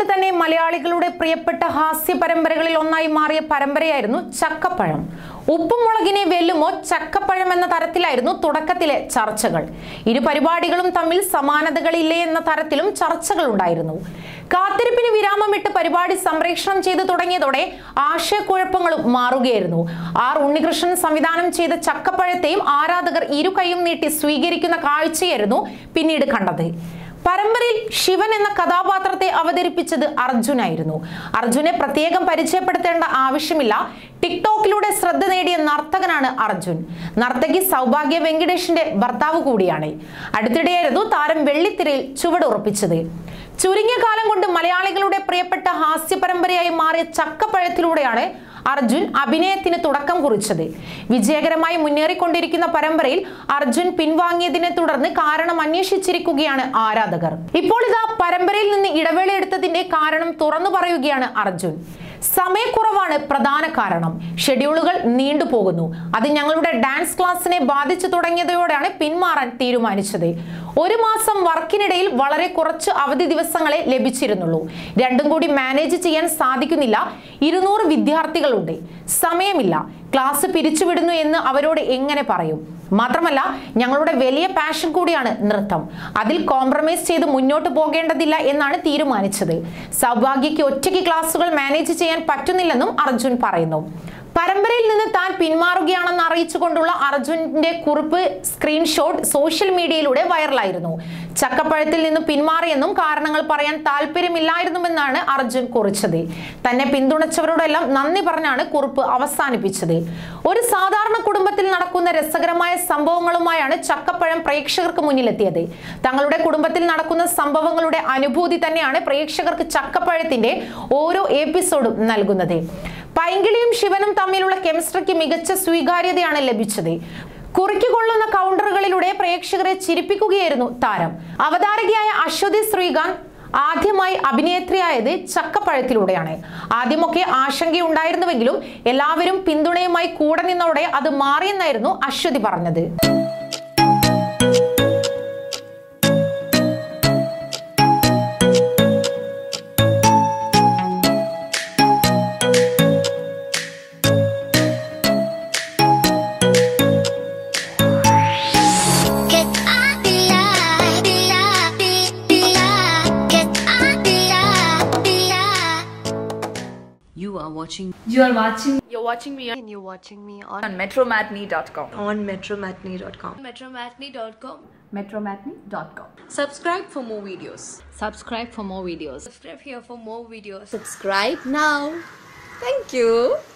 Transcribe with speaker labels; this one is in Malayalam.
Speaker 1: തന്നെ മലയാളികളുടെ പ്രിയപ്പെട്ട ഹാസ്യ പരമ്പരകളിൽ ഒന്നായി മാറിയ പരമ്പരയായിരുന്നു ചക്കപ്പഴം ഉപ്പും മുളകിനെ വെല്ലുമോ ചക്കപ്പഴം എന്ന തരത്തിലായിരുന്നു തുടക്കത്തിലെ ചർച്ചകൾ ഇരു പരിപാടികളും തമ്മിൽ സമാനതകളില്ലേ എന്ന തരത്തിലും ചർച്ചകൾ ഉണ്ടായിരുന്നു കാത്തിരിപ്പിന് വിരാമമിട്ട് പരിപാടി സംപ്രേഷണം ചെയ്തു തുടങ്ങിയതോടെ ആശയക്കുഴപ്പങ്ങളും മാറുകയായിരുന്നു ആർ ഉണ്ണികൃഷ്ണൻ സംവിധാനം ചെയ്ത ചക്കപ്പഴത്തെയും ആരാധകർ ഇരു കൈയും നീട്ടി സ്വീകരിക്കുന്ന കാഴ്ചയായിരുന്നു പിന്നീട് കണ്ടത് പരമ്പരയിൽ ശിവൻ എന്ന കഥാപാത്രത്തെ അവതരിപ്പിച്ചത് അർജുനായിരുന്നു അർജുനെ പ്രത്യേകം പരിചയപ്പെടുത്തേണ്ട ആവശ്യമില്ല ടിക്ടോക്കിലൂടെ ശ്രദ്ധ നേടിയ നർത്തകനാണ് അർജുൻ നർത്തകി സൗഭാഗ്യ വെങ്കടേഷിന്റെ ഭർത്താവ് കൂടിയാണ് അടുത്തിടെയായിരുന്നു താരം വെള്ളിത്തിരയിൽ ചുവടുറപ്പിച്ചത് ചുരുങ്ങിയ കാലം കൊണ്ട് മലയാളികളുടെ പ്രിയപ്പെട്ട ഹാസ്യ പരമ്പരയായി മാറിയ ചക്കപ്പഴത്തിലൂടെയാണ് അർജുൻ അഭിനയത്തിന് തുടക്കം കുറിച്ചത് വിജയകരമായി മുന്നേറിക്കൊണ്ടിരിക്കുന്ന പരമ്പരയിൽ അർജുൻ പിൻവാങ്ങിയതിനെ തുടർന്ന് കാരണം അന്വേഷിച്ചിരിക്കുകയാണ് ആരാധകർ ഇപ്പോൾ ഇതാ പരമ്പരയിൽ നിന്ന് ഇടവേള എടുത്തതിന്റെ കാരണം തുറന്നു പറയുകയാണ് അർജുൻ സമയക്കുറവാണ് പ്രധാന കാരണം ഷെഡ്യൂളുകൾ നീണ്ടുപോകുന്നു അത് ഞങ്ങളുടെ ഡാൻസ് ക്ലാസ്സിനെ ബാധിച്ചു തുടങ്ങിയതോടെയാണ് പിന്മാറാൻ തീരുമാനിച്ചത് ഒരു മാസം വർക്കിനിടയിൽ വളരെ കുറച്ച് അവധി ദിവസങ്ങളെ ലഭിച്ചിരുന്നുള്ളൂ രണ്ടും കൂടി മാനേജ് ചെയ്യാൻ സാധിക്കുന്നില്ല ഇരുന്നൂറ് വിദ്യാർത്ഥികളുണ്ട് സമയമില്ല ക്ലാസ് പിരിച്ചുവിടുന്നു എന്ന് അവരോട് എങ്ങനെ പറയും മാത്രമല്ല ഞങ്ങളുടെ വലിയ പാഷൻ കൂടിയാണ് നൃത്തം അതിൽ കോംപ്രമൈസ് ചെയ്ത് മുന്നോട്ട് പോകേണ്ടതില്ല എന്നാണ് തീരുമാനിച്ചത് സൗഭാഗ്യയ്ക്ക് ഒറ്റയ്ക്ക് ക്ലാസുകൾ മാനേജ് ചെയ്യാൻ പറ്റുന്നില്ലെന്നും അർജുൻ പറയുന്നു പരമ്പരയിൽ നിന്ന് താൻ പിന്മാറുകയാണെന്ന് അറിയിച്ചുകൊണ്ടുള്ള അർജുന്റെ കുറിപ്പ് സ്ക്രീൻഷോട്ട് സോഷ്യൽ മീഡിയയിലൂടെ വൈറലായിരുന്നു ചക്കപ്പഴത്തിൽ നിന്ന് പിന്മാറിയെന്നും കാരണങ്ങൾ പറയാൻ താല്പര്യമില്ലായിരുന്നുവെന്നാണ് അർജുൻ കുറിച്ചത് തന്നെ പിന്തുണച്ചവരോടെല്ലാം നന്ദി പറഞ്ഞാണ് കുറിപ്പ് അവസാനിപ്പിച്ചത് ഒരു സാധാരണ കുടുംബത്തിൽ നടക്കുന്ന രസകരമായ സംഭവങ്ങളുമായാണ് ചക്കപ്പഴം പ്രേക്ഷകർക്ക് മുന്നിലെത്തിയത് തങ്ങളുടെ കുടുംബത്തിൽ നടക്കുന്ന സംഭവങ്ങളുടെ അനുഭൂതി തന്നെയാണ് പ്രേക്ഷകർക്ക് ചക്കപ്പഴത്തിന്റെ ഓരോ എപ്പിസോഡും നൽകുന്നത് പൈങ്കിളിയും ശിവനും തമ്മിലുള്ള കെമിസ്ട്രിക്ക് മികച്ച സ്വീകാര്യതയാണ് ലഭിച്ചത് കുറിക്കുകൊള്ളുന്ന കൗണ്ടറുകളിലൂടെ പ്രേക്ഷകരെ ചിരിപ്പിക്കുകയായിരുന്നു താരം അവതാരകയായ അശ്വതി ശ്രീകാന്ത് ആദ്യമായി അഭിനേത്രിയായത് ചക്കപ്പഴത്തിലൂടെയാണ് ആദ്യമൊക്കെ ആശങ്കയുണ്ടായിരുന്നുവെങ്കിലും എല്ലാവരും പിന്തുണയുമായി കൂടെ നിന്നോടെ അത് മാറിയെന്നായിരുന്നു അശ്വതി പറഞ്ഞത്
Speaker 2: Get out the light, the light, the light. Get out the light, the light.
Speaker 3: You are watching
Speaker 4: You are watching
Speaker 5: You're watching me on,
Speaker 6: and you're watching me on,
Speaker 5: on metromatney.com.
Speaker 6: on metromatney.com.
Speaker 5: Metromatney.com.
Speaker 4: metromatney.com.
Speaker 3: subscribe for more videos subscribe for more videos
Speaker 5: Subscribe here for more videos.
Speaker 6: Subscribe now. Thank you.